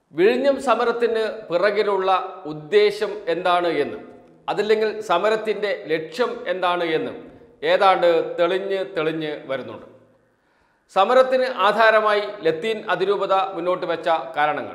വിഴിഞ്ഞം സമരത്തിന് പിറകിലുള്ള ഉദ്ദേശം എന്താണ് എന്ന് അതില്ലെങ്കിൽ സമരത്തിൻ്റെ ലക്ഷ്യം എന്താണ് എന്ന് ഏതാണ്ട് തെളിഞ്ഞ് തെളിഞ്ഞ് വരുന്നുണ്ട് സമരത്തിന് ആധാരമായി ലത്തീൻ അതിരൂപത മുന്നോട്ട് വെച്ച കാരണങ്ങൾ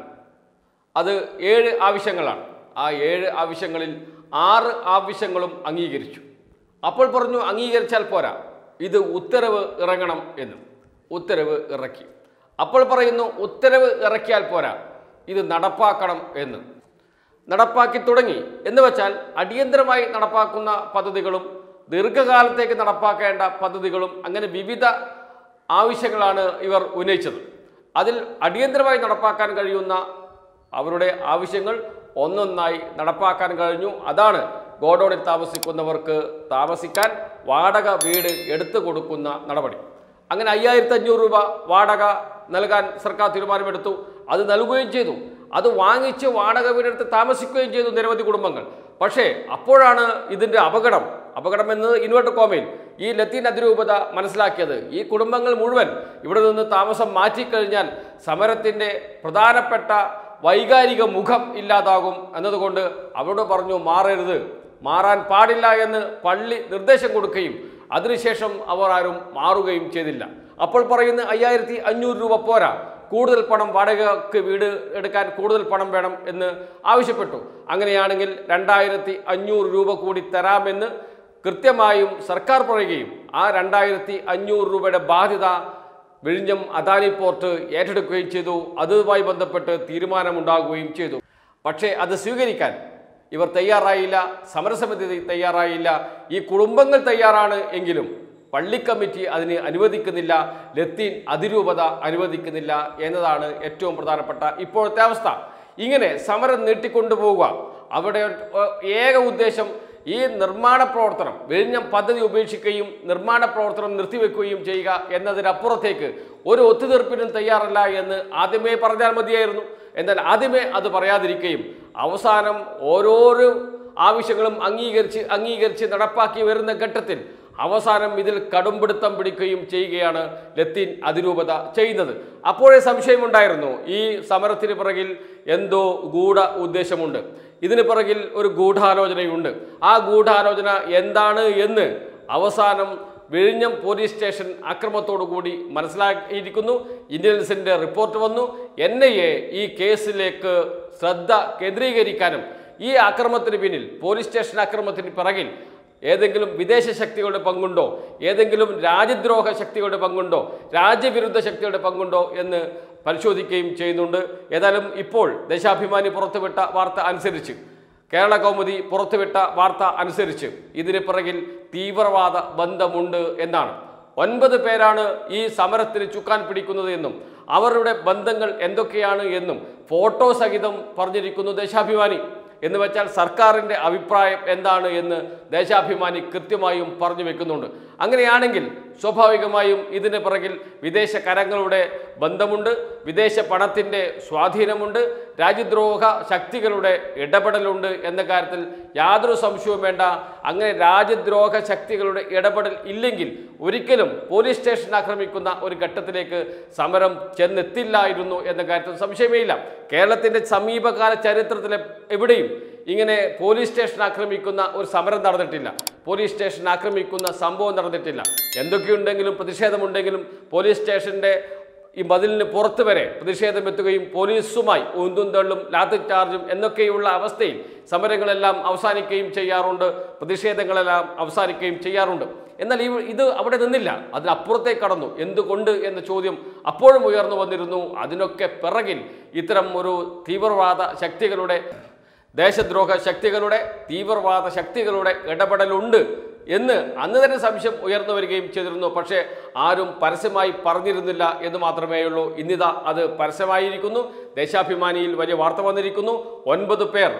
അത് ഏഴ് ആവശ്യങ്ങളാണ് ആ ഏഴ് ആവശ്യങ്ങളിൽ ആറ് ആവശ്യങ്ങളും അംഗീകരിച്ചു അപ്പോൾ പറഞ്ഞു അംഗീകരിച്ചാൽ പോരാ ഇത് ഉത്തരവ് ഇറങ്ങണം എന്ന് ഉത്തരവ് ഇറക്കി അപ്പോൾ പറയുന്നു ഉത്തരവ് ഇറക്കിയാൽ പോരാ ഇത് നടപ്പാക്കണം എന്ന് നടപ്പാക്കി തുടങ്ങി എന്ന് വെച്ചാൽ അടിയന്തരമായി നടപ്പാക്കുന്ന പദ്ധതികളും ദീർഘകാലത്തേക്ക് നടപ്പാക്കേണ്ട പദ്ധതികളും അങ്ങനെ വിവിധ ആവശ്യങ്ങളാണ് ഇവർ ഉന്നയിച്ചത് അതിൽ അടിയന്തരമായി നടപ്പാക്കാൻ കഴിയുന്ന അവരുടെ ആവശ്യങ്ങൾ ഒന്നൊന്നായി നടപ്പാക്കാൻ കഴിഞ്ഞു അതാണ് ഗോഡൌണിൽ താമസിക്കുന്നവർക്ക് താമസിക്കാൻ വാടക വീട് എടുത്തു കൊടുക്കുന്ന നടപടി അങ്ങനെ അയ്യായിരത്തി അഞ്ഞൂറ് രൂപ വാടക നൽകാൻ സർക്കാർ തീരുമാനമെടുത്തു അത് നൽകുകയും ചെയ്തു അത് വാങ്ങിച്ച് വാടക വീടെടുത്ത് താമസിക്കുകയും ചെയ്തു നിരവധി കുടുംബങ്ങൾ പക്ഷേ അപ്പോഴാണ് ഇതിൻ്റെ അപകടം അപകടം എന്നത് ഇൻവെർട്ടർ കോമയിൽ ഈ ലത്തീൻ അതിരൂപത മനസ്സിലാക്കിയത് ഈ കുടുംബങ്ങൾ മുഴുവൻ ഇവിടെ നിന്ന് താമസം മാറ്റിക്കഴിഞ്ഞാൽ സമരത്തിൻ്റെ പ്രധാനപ്പെട്ട വൈകാരിക മുഖം ഇല്ലാതാകും എന്നതുകൊണ്ട് അവരോട് പറഞ്ഞു മാറരുത് മാറാൻ പാടില്ല എന്ന് പള്ളി നിർദ്ദേശം കൊടുക്കുകയും അതിനുശേഷം അവർ ആരും മാറുകയും ചെയ്തില്ല അപ്പോൾ പറയുന്ന അയ്യായിരത്തി അഞ്ഞൂറ് രൂപ പോരാ കൂടുതൽ പണം വാടകയ്ക്ക് വീട് എടുക്കാൻ കൂടുതൽ പണം വേണം എന്ന് ആവശ്യപ്പെട്ടു അങ്ങനെയാണെങ്കിൽ രണ്ടായിരത്തി അഞ്ഞൂറ് രൂപ കൂടി തരാമെന്ന് കൃത്യമായും സർക്കാർ പറയുകയും ആ രണ്ടായിരത്തി അഞ്ഞൂറ് രൂപയുടെ ബാധ്യത വിഴിഞ്ഞം അദാനി പോർട്ട് ഏറ്റെടുക്കുകയും ചെയ്തു അതുമായി ബന്ധപ്പെട്ട് തീരുമാനമുണ്ടാകുകയും ചെയ്തു പക്ഷേ അത് സ്വീകരിക്കാൻ ഇവർ തയ്യാറായില്ല സമരസമിതി തയ്യാറായില്ല ഈ കുടുംബങ്ങൾ തയ്യാറാണ് എങ്കിലും പള്ളി കമ്മിറ്റി അതിന് അനുവദിക്കുന്നില്ല ലത്തീൻ അതിരൂപത അനുവദിക്കുന്നില്ല എന്നതാണ് ഏറ്റവും പ്രധാനപ്പെട്ട ഇപ്പോഴത്തെ അവസ്ഥ ഇങ്ങനെ സമരം നീട്ടിക്കൊണ്ടുപോവുക അവിടെ ഏർ, ഏക ഉദ്ദേശം ഈ നിർമ്മാണ പ്രവർത്തനം വിഴിഞ്ഞം പദ്ധതി ഉപേക്ഷിക്കുകയും നിർമ്മാണ പ്രവർത്തനം നിർത്തിവെക്കുകയും ചെയ്യുക എന്നതിനപ്പുറത്തേക്ക് ഒരു ഒത്തുതീർപ്പിനും തയ്യാറല്ല എന്ന് ആദ്യമേ പറഞ്ഞാൽ മതിയായിരുന്നു എന്നാൽ ആദ്യമേ അത് പറയാതിരിക്കുകയും അവസാനം ഓരോരോ ആവശ്യങ്ങളും അംഗീകരിച്ച് അംഗീകരിച്ച് നടപ്പാക്കി വരുന്ന ഘട്ടത്തിൽ അവസാനം ഇതിൽ കടുംപിടുത്തം പിടിക്കുകയും ചെയ്യുകയാണ് ലത്തീൻ അതിരൂപത ചെയ്യുന്നത് അപ്പോഴേ സംശയമുണ്ടായിരുന്നു ഈ സമരത്തിന് പിറകിൽ എന്തോ ഗൂഢ ഉദ്ദേശമുണ്ട് ഇതിന് പിറകിൽ ഒരു ഗൂഢാലോചനയുണ്ട് ആ ഗൂഢാലോചന എന്താണ് എന്ന് അവസാനം വിഴിഞ്ഞം പോലീസ് സ്റ്റേഷൻ അക്രമത്തോടു കൂടി മനസ്സിലാക്കിയിരിക്കുന്നു ഇന്റലിജൻസിന്റെ റിപ്പോർട്ട് വന്നു എൻ ഐ എ ഈ കേസിലേക്ക് ശ്രദ്ധ കേന്ദ്രീകരിക്കാനും ഈ ആക്രമണത്തിന് പിന്നിൽ പോലീസ് സ്റ്റേഷൻ ആക്രമണത്തിന് പിറകിൽ ഏതെങ്കിലും വിദേശ ശക്തികളുടെ പങ്കുണ്ടോ ഏതെങ്കിലും രാജ്യദ്രോഹ ശക്തികളുടെ പങ്കുണ്ടോ രാജ്യവിരുദ്ധ ശക്തികളുടെ പങ്കുണ്ടോ എന്ന് പരിശോധിക്കുകയും ചെയ്യുന്നുണ്ട് ഏതായാലും ഇപ്പോൾ ദേശാഭിമാനി പുറത്തുവിട്ട വാർത്ത അനുസരിച്ച് കേരള കൗമുദി പുറത്തുവിട്ട വാർത്ത അനുസരിച്ച് ഇതിന് പിറകിൽ തീവ്രവാദ ബന്ധമുണ്ട് എന്നാണ് ഒൻപത് പേരാണ് ഈ സമരത്തിന് ചുക്കാൻ പിടിക്കുന്നത് എന്നും അവരുടെ ബന്ധങ്ങൾ എന്തൊക്കെയാണ് എന്നും ഫോട്ടോ സഹിതം പറഞ്ഞിരിക്കുന്നു ദേശാഭിമാനി എന്ന് വെച്ചാൽ സർക്കാരിൻ്റെ അഭിപ്രായം എന്താണ് എന്ന് ദേശാഭിമാനി കൃത്യമായും പറഞ്ഞു വെക്കുന്നുണ്ട് അങ്ങനെയാണെങ്കിൽ സ്വാഭാവികമായും ഇതിന് പിറകിൽ വിദേശ കരങ്ങളുടെ ബന്ധമുണ്ട് വിദേശ പണത്തിൻ്റെ സ്വാധീനമുണ്ട് രാജ്യദ്രോഹ ശക്തികളുടെ ഇടപെടലുണ്ട് എന്ന കാര്യത്തിൽ യാതൊരു സംശയവും വേണ്ട അങ്ങനെ രാജ്യദ്രോഹ ശക്തികളുടെ ഇടപെടൽ ഇല്ലെങ്കിൽ ഒരിക്കലും പോലീസ് സ്റ്റേഷൻ ആക്രമിക്കുന്ന ഒരു ഘട്ടത്തിലേക്ക് സമരം ചെന്നെത്തില്ലായിരുന്നു എന്ന കാര്യത്തിൽ സംശയമേ ഇല്ല കേരളത്തിൻ്റെ സമീപകാല ചരിത്രത്തിലെ എവിടെയും ഇങ്ങനെ പോലീസ് സ്റ്റേഷൻ ആക്രമിക്കുന്ന ഒരു സമരം നടന്നിട്ടില്ല പോലീസ് സ്റ്റേഷൻ ആക്രമിക്കുന്ന സംഭവം നടന്നിട്ടില്ല എന്തൊക്കെയുണ്ടെങ്കിലും പ്രതിഷേധമുണ്ടെങ്കിലും പോലീസ് സ്റ്റേഷൻ്റെ ഈ മതിലിന് പുറത്ത് വരെ പ്രതിഷേധം എത്തുകയും പോലീസുമായി ഉന്തും തള്ളും ലാത്തി ചാർജും എന്നൊക്കെയുള്ള അവസ്ഥയിൽ സമരങ്ങളെല്ലാം അവസാനിക്കുകയും ചെയ്യാറുണ്ട് പ്രതിഷേധങ്ങളെല്ലാം അവസാനിക്കുകയും ചെയ്യാറുണ്ട് എന്നാൽ ഈ ഇത് അവിടെ നിന്നില്ല അതിനപ്പുറത്തേക്ക് കടന്നു എന്തുകൊണ്ട് എന്ന ചോദ്യം അപ്പോഴും ഉയർന്നു വന്നിരുന്നു അതിനൊക്കെ പിറകിൽ ഇത്തരം ഒരു തീവ്രവാദ ശക്തികളുടെ ദേശദ്രോഹ ശക്തികളുടെ തീവ്രവാദ ശക്തികളുടെ ഇടപെടലുണ്ട് എന്ന് അന്ന് തന്നെ സംശയം ഉയർന്നു വരികയും ചെയ്തിരുന്നു പക്ഷേ ആരും പരസ്യമായി പറഞ്ഞിരുന്നില്ല എന്ന് മാത്രമേ ഉള്ളൂ ഇന്നിതാ അത് പരസ്യമായിരിക്കുന്നു ദേശാഭിമാനിയിൽ വലിയ വാർത്ത വന്നിരിക്കുന്നു ഒൻപത് പേർ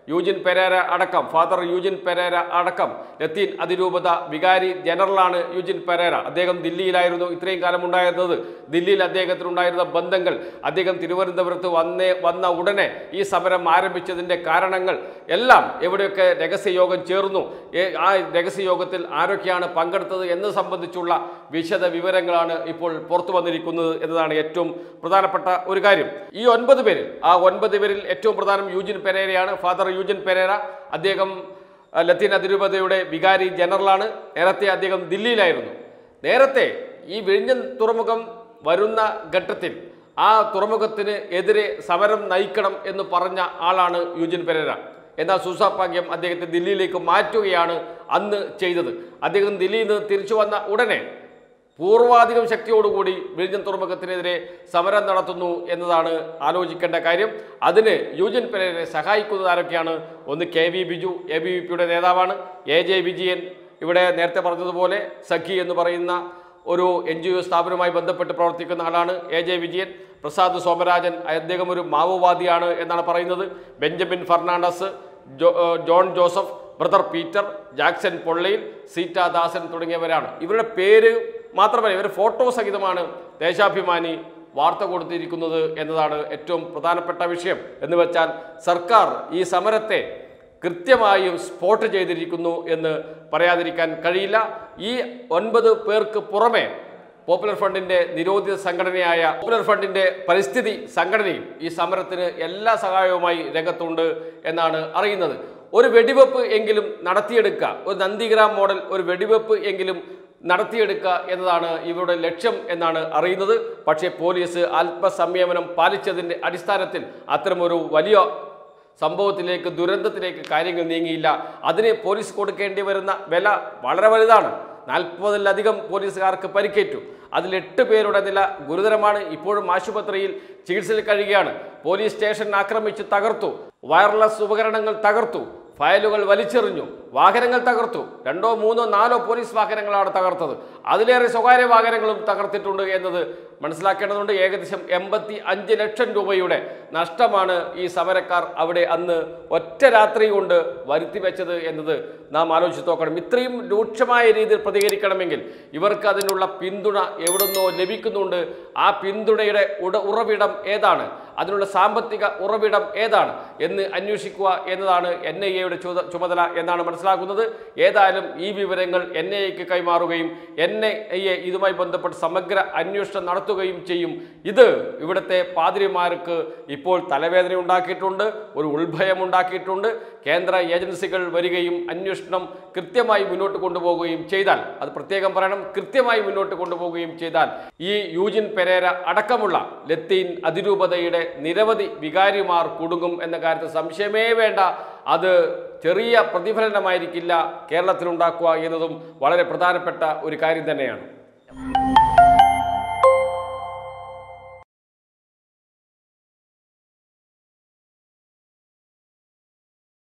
യൂജിൻ പെരേര അടക്കം ഫാദർ യൂജിൻ പെരേര അടക്കം ലത്തീൻ അതിരൂപത വികാരി ജനറലാണ് യൂജിൻ പെരേര അദ്ദേഹം ദില്ലിയിലായിരുന്നു ഇത്രയും കാലം ഉണ്ടായിരുന്നത് ദില്ലിയിൽ അദ്ദേഹത്തിനുണ്ടായിരുന്ന ബന്ധങ്ങൾ അദ്ദേഹം തിരുവനന്തപുരത്ത് വന്നേ വന്ന ഉടനെ ഈ സമരം ആരംഭിച്ചതിൻ്റെ കാരണങ്ങൾ എല്ലാം എവിടെയൊക്കെ രഹസ്യയോഗം ചേർന്നു ഏ- ആ രഹസ്യയോഗത്തിൽ ആരൊക്കെയാണ് പങ്കെടുത്തത് എന്ന് സംബന്ധിച്ചുള്ള വിശദ വിവരങ്ങളാണ് ഇപ്പോൾ പുറത്തു വന്നിരിക്കുന്നത് എന്നതാണ് ഏറ്റവും പ്രധാനപ്പെട്ട ഒരു കാര്യം ഈ ഒൻപത് പേരിൽ ആ ഒൻപത് പേരിൽ ഏറ്റവും പ്രധാനം യൂജിൻ പെരേരയാണ് ഫാദർ യൂജിൻ പെരേര അദ്ദേഹം അഹ്, ലത്തീൻ അതിരൂപതയുടെ വികാരി ജനറലാണ് നേരത്തെ അദ്ദേഹം ദില്ലിയിലായിരുന്നു നേരത്തെ ഈ വിഴിഞ്ഞം തുറമുഖം വരുന്ന ഘട്ടത്തിൽ ആ തുറമുഖത്തിന് എതിരെ സമരം നയിക്കണം എന്ന് പറഞ്ഞ ആളാണ് യൂജിൻ പെരേര എന്നാൽ സൂസാഭാഗ്യം അദ്ദേഹത്തെ ദില്ലിയിലേക്ക് മാറ്റുകയാണ് അന്ന് ചെയ്തത് അദ്ദേഹം ദില്ലിയിൽ നിന്ന് തിരിച്ചു വന്ന ഉടനെ പൂർവാധികം ശക്തിയോടുകൂടി വിഴിഞ്ഞം തുറമുഖത്തിനെതിരെ സമരം നടത്തുന്നു എന്നതാണ് ആലോചിക്കേണ്ട കാര്യം അതിന് യൂജിൻ പെരേരെ സഹായിക്കുന്നത് ആരൊക്കെയാണ് ഒന്ന് K V Biju A B V പിയുടെ നേതാവാണ് എ ജെ വിജയൻ ഇവിടെ നേരത്തെ പറഞ്ഞതുപോലെ സഖി എന്ന് പറയുന്ന ഒരു എൻ ജി ഒ സ്ഥാപനവുമായി ബന്ധപ്പെട്ട് പ്രവർത്തിക്കുന്ന ആളാണ് എ ജെ വിജയൻ പ്രസാദ് സോമരാജൻ അദ്ദേഹം ഒരു മാവോവാദിയാണ് എന്നാണ് പറയുന്നത് ബെഞ്ചമിൻ ഫെർണാണ്ടസ് ജോ ഏഹ് John Joseph brother Peter Jackson പൊള്ളയിൽ സീറ്റ ദാസൻ തുടങ്ങിയവരാണ് ഇവരുടെ പേര് മാത്രമല്ല ഇവർ ഫോട്ടോ സഹിതമാണ് ദേശാഭിമാനി വാർത്ത കൊടുത്തിരിക്കുന്നത് എന്നതാണ് ഏറ്റവും പ്രധാനപ്പെട്ട വിഷയം എന്ന് വെച്ചാൽ സർക്കാർ ഈ സമരത്തെ കൃത്യമായും സ്പോട്ട് ചെയ്തിരിക്കുന്നു എന്ന് പറയാതിരിക്കാൻ കഴിയില്ല ഈ ഒൻപത് പേർക്ക് പുറമെ പോപ്പുലർ ഫണ്ടിന്റെ നിരോധിത സംഘടനയായ പോപ്പുലർ ഫണ്ടിന്റെ പരിസ്ഥിതി സംഘടനയും ഈ സമരത്തിന് എല്ലാ സഹായവുമായി രംഗത്തുണ്ട് എന്നാണ് അറിയുന്നത് ഒരു വെടിവെപ്പ് എങ്കിലും നടത്തിയെടുക്കുക ഒരു നന്ദിഗ്രാം മോഡൽ ഒരു വെടിവെപ്പ് എങ്കിലും നടത്തിയെടുക്കുക എന്നതാണ് ഇവരുടെ ലക്ഷ്യം എന്നാണ് അറിയുന്നത് പക്ഷേ പോലീസ് അല്പസംയമനം പാലിച്ചതിൻ്റെ അടിസ്ഥാനത്തിൽ അത്തരമൊരു വലിയ സംഭവത്തിലേക്ക് ദുരന്തത്തിലേക്ക് കാര്യങ്ങൾ നീങ്ങിയില്ല അതിന് പോലീസ് കൊടുക്കേണ്ടി വരുന്ന വില വളരെ വലുതാണ് നാൽപ്പതിലധികം പോലീസുകാർക്ക് പരിക്കേറ്റു അതിൽ എട്ട് പേരുടെ നില ഗുരുതരമാണ് ഇപ്പോഴും ആശുപത്രിയിൽ ചികിത്സയിൽ കഴിയുകയാണ് പോലീസ് സ്റ്റേഷൻ ആക്രമിച്ച് തകർത്തു വയർലെസ് ഉപകരണങ്ങൾ തകർത്തു ഫയലുകൾ വലിച്ചെറിഞ്ഞു വാഹനങ്ങൾ തകർത്തു രണ്ടോ മൂന്നോ നാലോ പോലീസ് വാഹനങ്ങളാണ് തകർത്തത് അതിലേറെ സ്വകാര്യ വാഹനങ്ങളും തകർത്തിട്ടുണ്ട് എന്നത് മനസ്സിലാക്കേണ്ടതുണ്ട് ഏകദേശം എൺപത്തി അഞ്ച് ലക്ഷം രൂപയുടെ നഷ്ടമാണ് ഈ സമരക്കാർ അവിടെ അന്ന് ഒറ്റ രാത്രി കൊണ്ട് വരുത്തി വെച്ചത് എന്നത് നാം ആലോചിച്ച് നോക്കണം ഇത്രയും രൂക്ഷമായ രീതിയിൽ പ്രതികരിക്കണമെങ്കിൽ ഇവർക്ക് അതിനുള്ള പിന്തുണ എവിടുന്നോ ലഭിക്കുന്നുണ്ട് ആ പിന്തുണയുടെ ഉട ഉറവിടം ഏതാണ് അതിനുള്ള സാമ്പത്തിക ഉറവിടം ഏതാണ് എന്ന് അന്വേഷിക്കുക എന്നതാണ് എൻ ഐ എയുടെ ചുമതല എന്നാണ് മനസ്സിലാക്കുന്നത് ഏതായാലും ഈ വിവരങ്ങൾ എൻ ഐ എക്ക് കൈമാറുകയും എൻ ഐ എ ഇതുമായി ബന്ധപ്പെട്ട് സമഗ്ര അന്വേഷണം നടത്തുകയും ചെയ്യും ഇത് ഇവിടുത്തെ പാതിരിമാർക്ക് ഇപ്പോൾ തലവേദന ഉണ്ടാക്കിയിട്ടുണ്ട് ഒരു ഉത്ഭയം ഉണ്ടാക്കിയിട്ടുണ്ട് കേന്ദ്ര ഏജൻസികൾ വരികയും അന്വേഷണം കൃത്യമായി മുന്നോട്ട് കൊണ്ടുപോവുകയും ചെയ്താൽ അത് പ്രത്യേകം പറയണം കൃത്യമായി മുന്നോട്ട് കൊണ്ടുപോവുകയും ചെയ്താൽ ഈ യൂജിൻ പെരേര അടക്കമുള്ള ലത്തീൻ അതിരൂപതയുടെ നിരവധി വികാരിമാർ കുടുങ്ങും എന്ന കാര്യത്തിൽ സംശയമേ വേണ്ട അത് ചെറിയ പ്രതിഫലനമായിരിക്കില്ല കേരളത്തിലുണ്ടാക്കുക എന്നതും വളരെ പ്രധാനപ്പെട്ട ഒരു കാര്യം തന്നെയാണ്